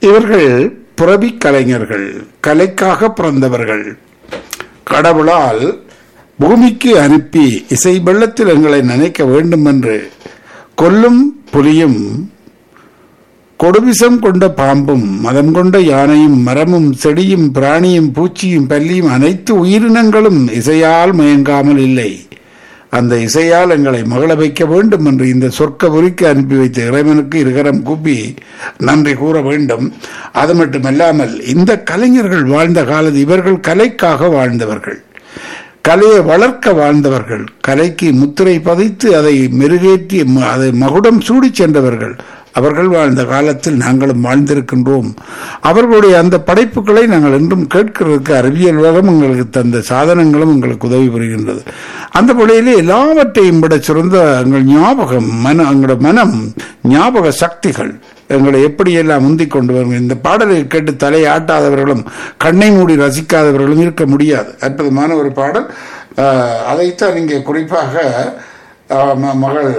இவர்கள் புறவி கலைஞர்கள் கலைக்காக பிறந்தவர்கள் கடவுளால் பூமிக்கு அனுப்பி இசை வெள்ளத்தில் எங்களை நினைக்க வேண்டும் என்று கொல்லும் புலியும் கொடுவிசம் கொண்ட பாம்பும் மதம் கொண்ட யானையும் மரமும் செடியும் பிராணியும் பூச்சியும் பல்லியும் அனைத்து உயிரினங்களும் இசையால் மயங்காமல் இல்லை அந்த இசையால் எங்களை மகள வைக்க வேண்டும் என்று இந்த சொர்க்க புரிக்கு அனுப்பி வைத்த இறைவனுக்கு இருகரம் கூப்பி நன்றி கூற வேண்டும் அது மட்டுமல்லாமல் இந்த கலைஞர்கள் வாழ்ந்த காலத்தில் இவர்கள் கலைக்காக வாழ்ந்தவர்கள் கலையை வளர்க்க வாழ்ந்தவர்கள் கலைக்கு முத்திரை பதித்து அதை மெருகேற்றி ம- அதை மகுடம் சூடிச் சென்றவர்கள் அவர்கள் வாழ்ந்த காலத்தில் நாங்களும் வாழ்ந்திருக்கின்றோம் அவர்களுடைய அந்த படைப்புகளை நாங்கள் என்றும் கேட்கிறதுக்கு அறிவியல் உலகம் எங்களுக்கு தந்த சாதனங்களும் எங்களுக்கு உதவி புரிகின்றது அந்த வழியிலே எல்லாவற்றையும் விட சிறந்த எங்கள் ஞாபகம் மன எங்களோட மனம் ஞாபக சக்திகள் எங்களை எப்படியெல்லாம் முந்திக் கொண்டு வரும் இந்த பாடலை கேட்டு தலையை ஆட்டாதவர்களும் கண்ணை மூடி ரசிக்காதவர்களும் இருக்க முடியாது அற்புதமான ஒரு பாடல் ஆஹ், அதைத்தான் இங்கே குறிப்பாக ஆஹ், ம- மகள்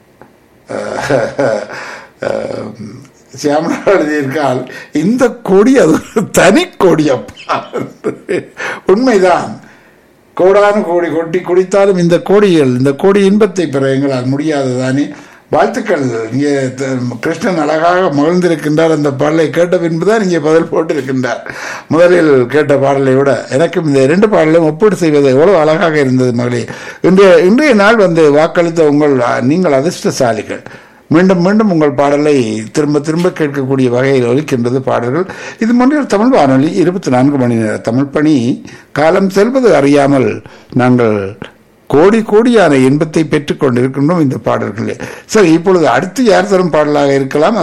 சியாமலா எழுதியிருக்கால் இந்த கொடி அது ஒரு தனி கொடி அப்பா உண்மைதான் கோடான கோடி கொட்டி குடித்தாலும் இந்த கோடிகள் இந்த கோடி இன்பத்தை பெற எங்களால் முடியாது தானே வாழ்த்துக்கள் இங்கே த- கிருஷ்ணன் அழகாக மகிழ்ந்திருக்கின்றார் அந்த பாடலை கேட்ட பின்புதான் இங்கே பதில் போட்டிருக்கின்றார் முதலில் கேட்ட பாடலை விட எனக்கும் இந்த இரண்டு பாடலையும் ஒப்பீடு செய்வது எவ்வளவு அழகாக இருந்தது மகளே இன்றைய இன்றைய நாள் வந்து வாக்களித்த உங்கள் அஹ், நீங்கள் அதிர்ஷ்டசாலிகள் மீண்டும் மீண்டும் உங்கள் பாடலை திரும்ப திரும்ப கேட்கக்கூடிய வகையில் ஒலிக்கின்றது பாடல்கள் இது மொழியில் தமிழ் வானொலி இருபத்தி நான்கு மணி நேர தமிழ் பணி காலம் செல்வது அறியாமல் நாங்கள் கோடி கோடியான இன்பத்தை பெற்றுக் கொண்டிருக்கின்றோம் இந்த பாடல்களே சரி இப்பொழுது அடுத்து யார் தரும் பாடலாக இருக்கலாம்